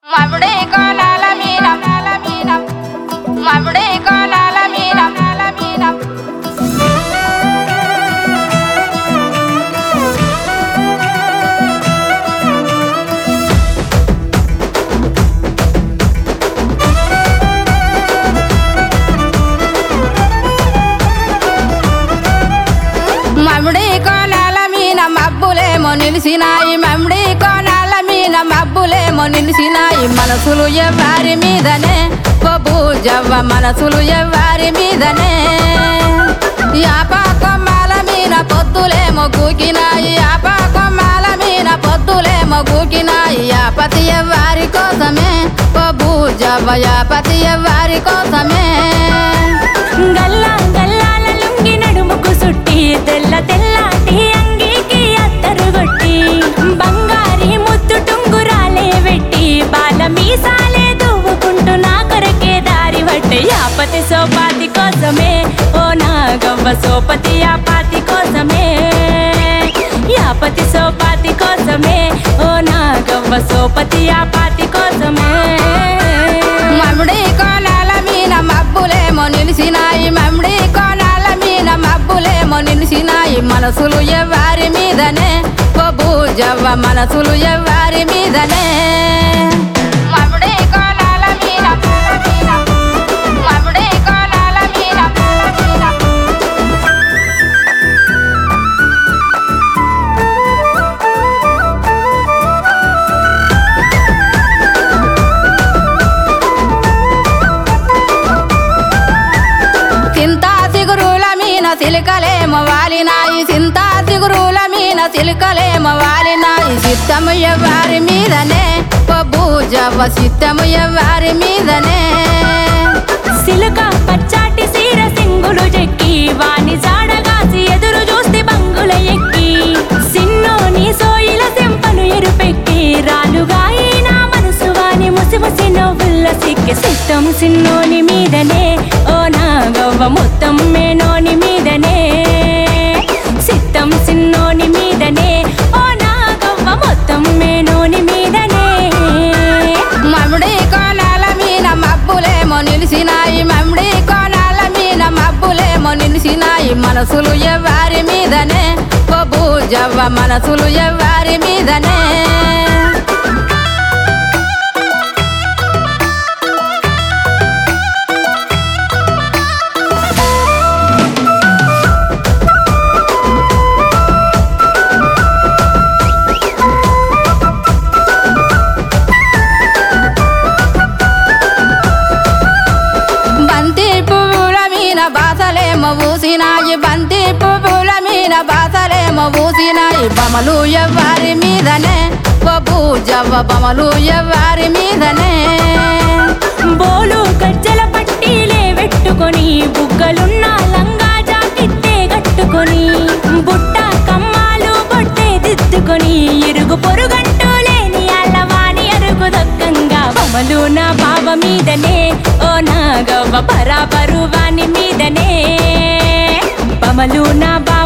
మముడే కోలాల మీనం మీనం మముడే కోలాల మీనం మీనం మముడి కోనాల మీన మబ్బులేమో నిలిసినాయి మముడి కోనాల మీన మబ్బులేమో నిలిసినాయి మనసులు ఎవ్వారి మీదనే బొబ్బు జవ్వ మనసులు ఎవ్వారి మీదనే యాప కొమ్మాల మీన పొద్దులేమో గూకినాయి యాప కొమ్మాల మీన పొద్దులేమో గూకినాయి యాపతి ఎవ్వారి కోసమే బొబ్బు జవ్వ యాపతి ఎవ్వారి కోసమే గల్లా గల్లాల లుంగి నడుముకు సుట్టి తెల్ల తెల్లాటి అంగీకి అత్తరు కొట్టి బంగారి ముద్దు టుంగురాలే వెట్టి బాల మీసాలే దువ్వుకుంటూ నా కొరకే దారి వట్టే యాపతి సోపాతి కోసమే ఓ నా గవ్వ సోపతి యాపాతి కోసమే యాపతి సోపాతి కోసమే ఓ నా గవ్వ సోపతి యాపాతి కోసమే మమ్ముడి కోనాల మీన మబ్బులేమో నిలిసినాయి మమ్ముడి కోనాల మీన మబ్బులేమో నిలిసినాయి మనసులు ఎవ్వారి మీదనే బొబ్బు జవ్వ మనసులు ఎవ్వారి మీదనే మమ్ముడి కోనాల మీన మమ్ముడి కోనాల మీన చింతా సిగురుల మీన సిలికలేమ వాలినాయి చింతా సిగురుల మీన సిలికలేమ వాలినాయి చిత్తము ఎవ్వారి మీదనే బొబ్బు జవ్వ చిత్తము ఎవ్వారి మీదనే సిలుక పచ్చాటి సీర సింగులు చెక్కి వాని జాడగాసి ఎదురు చూస్తే బంగుల ఎక్కి సిన్నోని సోయిల సెంపను ఎరుపెక్కి రాలుగా నా మనసు వాని ముసి ముసి నవ్వుల్ల సిక్కి సిట్టం సిన్నోని మీదనే ఓ నా గవ్వ మొత్తం మేనోని మీదనే సిట్టం సిన్నోని మీదనే ఓ నా గవ్వ మొత్తం మేనోని మీదనే మమ్ముడి కోనాల మీన మబ్బులేమో నిలిసినాయి మమ్ముడి కోనాల మీన మబ్బులేమో నిలిసినాయి మనసులు ఎవ్వారి మీదనే బొబ్బు జవ్వ మనసులు ఎవ్వారి మీదనే బంతి పువ్వుల మీన బాసలేమో ఊసినాయి బంతి పువ్వుల మీన బాసలేమో ఊసినాయి బమలు ఎవ్వారి మీదనే బొబ్బు జవ్వ బమలు ఎవ్వారి మీదనే బోలు గజ్జల పట్టీలే పెట్టుకొని బుగ్గలున్న లంగా జాకెట్టే కట్టుకొని బుట్ట కమ్మాలు బొట్టే దిద్దుకొని ఇరుగు పొరుగంటూ లేని అల్లవాని అరుగు దక్కంగా బొమ్మలు నా బావ మీదనే ఓ నా గవ్వ పరాపరు వాని మీదనే బమలు నా బావ